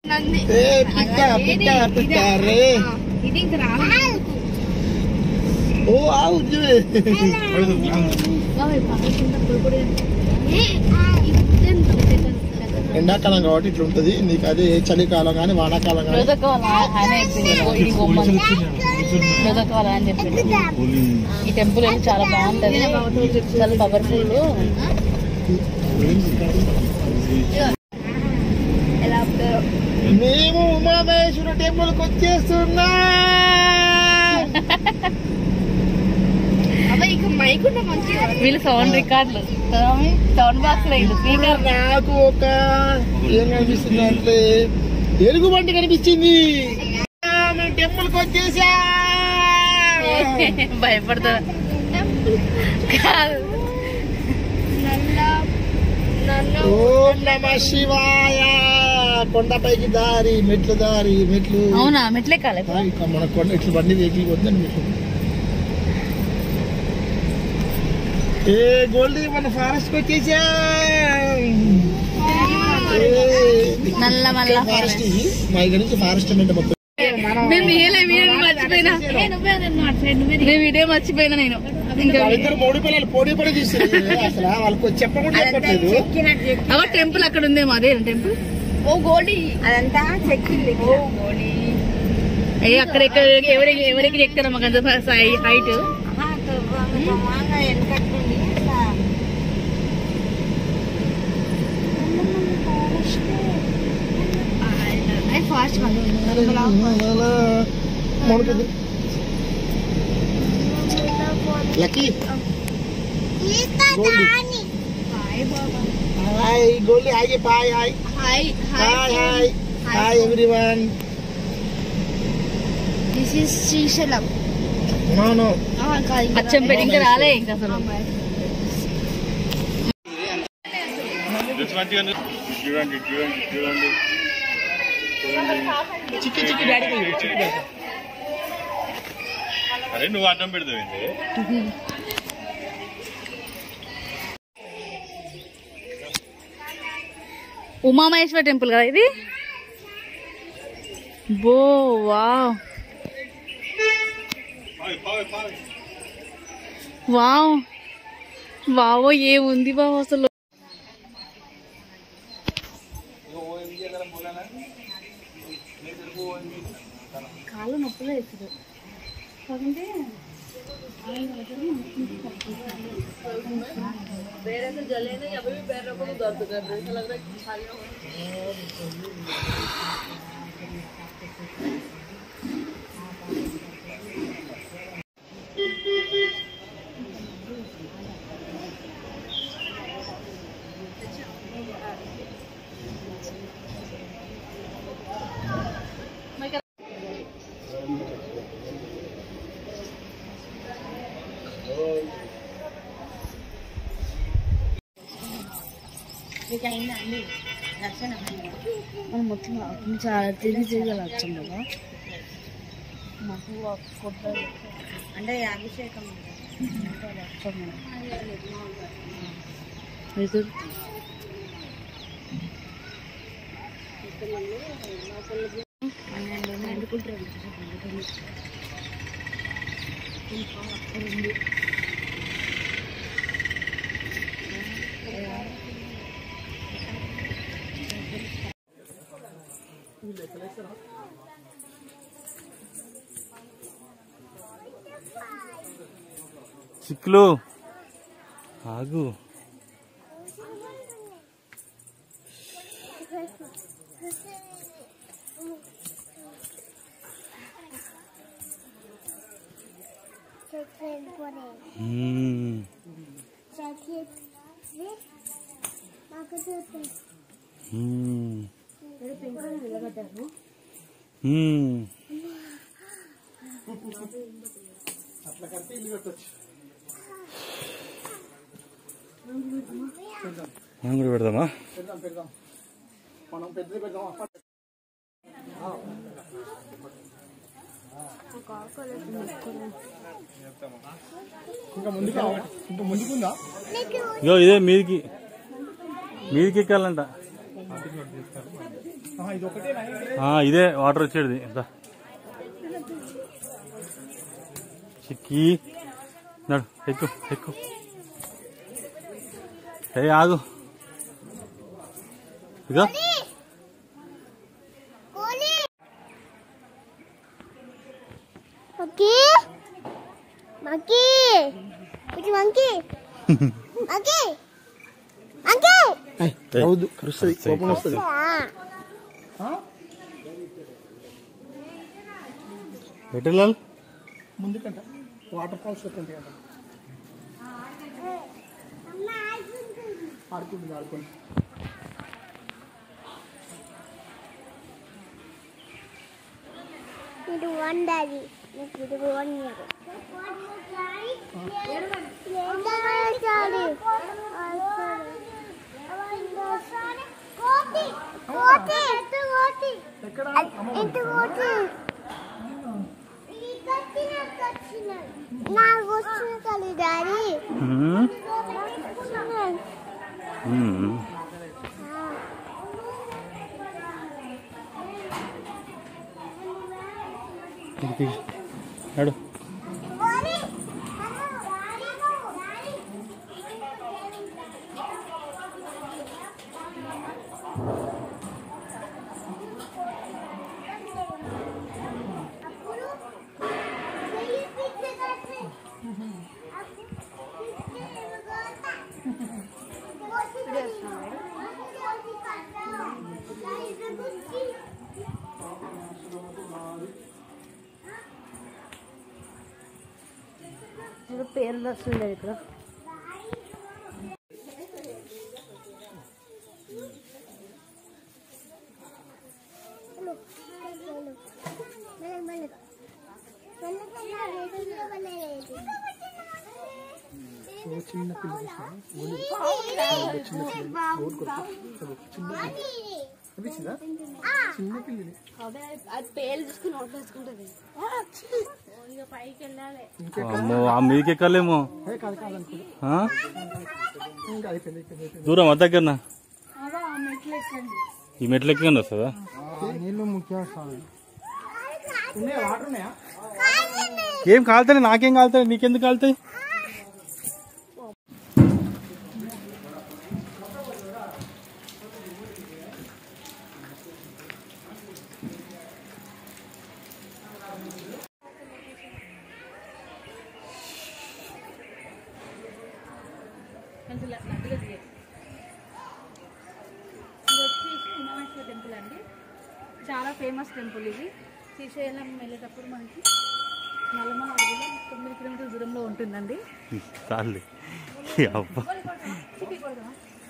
నంది ఏ పిట్ట పిట్ట పిట్ట రే ఇది ఇంకా రాలేదు ఓ ఆవు చూడు. ఎండాకాలం కాబట్టి ఇట్లా ఉంటది నీకు అదే చలికాలం కానీ వానాకాలం కానీ చదువుకోవాలి అని చెప్పింది ఈ టెంపుల్ వెళ్ళి చాలా బాగుంటది చాలా పవర్ఫుల్ ఎలా ఉంటారో మేము ఉమామహేశ్వర టెంపుల్ కి వచ్చేస్తున్నా అబ్బాయి ఇక మైక్ ఉంటే మంచిగా వీళ్ళు సౌండ్ రికార్డులు సౌండ్ బాక్స్ లేదు స్పీకర్ నాకు ఒక ఏం కనిపిస్తుంది అంటే ఎలుగు బండి కనిపించింది ఆ, మేము టెంపుల్ కి వచ్చేసా భయపడతా కాదు నల్ల నల్ల ఓం నమ శివాయ కొండపైకి దారి మెట్లు దారి మెట్లు అవునా మెట్లే కాలే ఆ, ఇంకా మన కొండ ఇట్లా బండి వెహికల్ పోతుందండి మెట్లు ఏ గోల్డీ మన ఫారెస్ట్ కి వచ్చేసా నల్ల మల్ల ఫారెస్ట్ ఇది మా ఇక్కడ నుంచి ఫారెస్ట్ అంటే మొత్తం నేను తీయలే వీడియో మర్చిపోయినా నేను వీడియో మర్చిపోయినా నేను ఇంకా వాళ్ళిద్దరు మోడీ పిల్లలు పోటీ పడి తీస్తారు అసలు వాళ్ళకి చెప్పకుండా చెప్పట్లేదు అవ టెంపుల్ అక్కడ ఉందేమో అదే టెంపుల్ ఓ గోల్డీ అదంతా చెక్కింది ఓ గోల్డీ ఏ అక్కడ ఎక్కడ ఎవరికి ఎవరికి ఎక్కుతారు మాకు అంత హైట్ అది fast lucky Goldie hi Goldie hi చెప్పు hi hi hi hi hi hi everyone this is Srisailam no no Achampet ఇంకా రాలే ఇంకా అసలు చూడండి చూడండి చూడండి చిక్కి చిక్కి డాడీ చిక్కి అరే నువ్వు అడ్డం పెడతావేంటి ఉమామహేశ్వర టెంపుల్ కదా ఇది బో వావ్ వావ్ వావో ఏముంది బావ అసలు కాళ్ళు నొప్పులు వేస్తుంది కాకుంటే మనం మొత్తం అటు నుంచి చాలా తిరిగి తిరిగి వచ్చాం కదా మాకు కొత్త అంటే అభిషేకం వచ్చాం ఎదురు చిక్కులు ఆగు మ్మ్. మ్మ్. మ్మ్. మనం కూడా పెడదామా పెడదాం పెడదాం మనం పెద్ద పెడదాం ఇంకా ముందుకు ఇంకా ముందుకుందా ఇగో ఇదే మీదికి మీదికి ఎక్కాలంట ఇది ఒకటేనా ఆ, ఇదే వాటర్ వచ్చేది దా. చిక్కి నడు ఎక్కు ఎక్కు ఏ ఆగు ఇక Monkey? Monkey? Which monkey? monkey? Monkey? అవుదు కరుస్తుంది కోపం వస్తుంది Ah. ఎటులాల్ ముందుకంట వాటర్ ఫాల్స్ ఉంటాయి కదా ఆడుకుంటుంది ఆడుకుంటుంది ఇది వన్ డాడీ నాకు ఇది వన్ ఇయర్ ఎక్కడ నాకు వచ్చిన తల్లి డాడీ ఉమ్, ఉమ్. దిగు, దిగు. నడు పేరు వస్తుంది ఇక్కడ చిన్న పిల్లలు అనిపించిందా చిన్న పిల్లలు అది పేరు తీసుకుని నోట్లో వేసుకుంటుంది అమ్మో ఆ మీదకి ఎక్కలేమో ఏ కాదు కాదు అనుకో ఆ? ఇంకా అయిపోయింది అయిపోయింది అయిపోయింది దూరం దగ్గరనా ఈ మెట్లు ఎక్కగానే వస్తుందా నీళ్ళు ముఖ్యం ఉన్నాయా వాటర్ ఉన్నాయా ఏం కాలుతాయి నాకేం కాలుతాయి నీకెందుకు కాలుతాయి ఇది వచ్చేసి ఉమామేశ్వర టెంపుల్ అండి చాలా ఫేమస్ టెంపుల్ ఇది శ్రీశైలం వెళ్ళేటప్పుడు మనకి నల్లమల అడవిలో తొమ్మిది కిలోమీటర్ల దూరంలో ఉంటుందండి చాలు అబ్బా చిక్కి కొడదామా?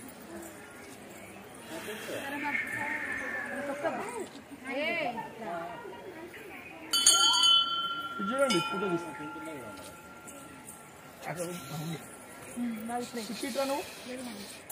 సరే మరి. ఇంకొక- ఏ, ఇట్లా. ఇది చూడండి ఫోటో తీసుకుంటాను ఉమ్, బాగా ఇట్లా. నువ్వు